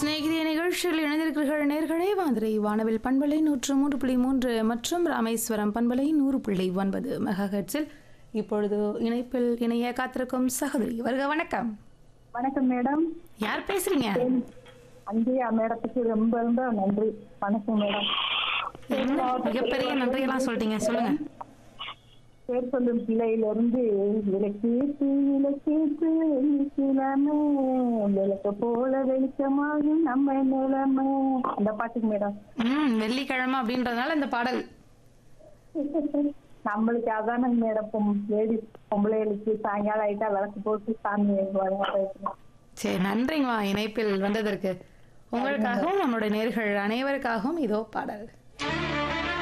சிநேகிதிய நிகழ்ச்சியில் இணைந்திருக்கிறீர்கள் நேர்களே மாதிரி வானவில் பண்பலை நூற்று மூன்று புள்ளி மூன்று மற்றும் ராமேஸ்வரம் பண்பலை நூறு புள்ளி ஒன்பது மெகாஹெட்ஸில் இப்பொழுது இணைப்பில் இணைய காத்திருக்கும் சகோதரி வருக வணக்கம் வணக்கம் மேடம் யார் பேசுறீங்க அஞ்சயா மேடத்துக்கு ரொம்ப ரொம்ப நன்றி வணக்கம் மேடம் என்ன மிகப்பெரிய நன்றியெல்லாம் சொல்லிட்டீங்க சொல்லுங்க பேர் சொல்லும் பிள்ளையிலிருந்து விளக்கேற்று விளக்கேற்று வெள்ளிக்கிழமை விளக்க போல வெளிச்சமாகும் நம்ம நிலைமை அந்த பாட்டுக்கு மேடம் ம் வெள்ளிக்கிழமை அப்படின்றதுனால இந்த பாடல் நம்மளுக்கு அதான மேடம் பொம்- லேடி பொம்பளைகளுக்கு சாயங்காலம் ஆயிட்டா விளக்கு போட்டு சாமி வழிபாடு சரி நன்றிங்கம்மா இணைப்பில் வந்ததற்கு உங்களுக்காகவும் நம்மளுடைய நேர்கள் அனைவருக்காகவும் இதோ பாடல்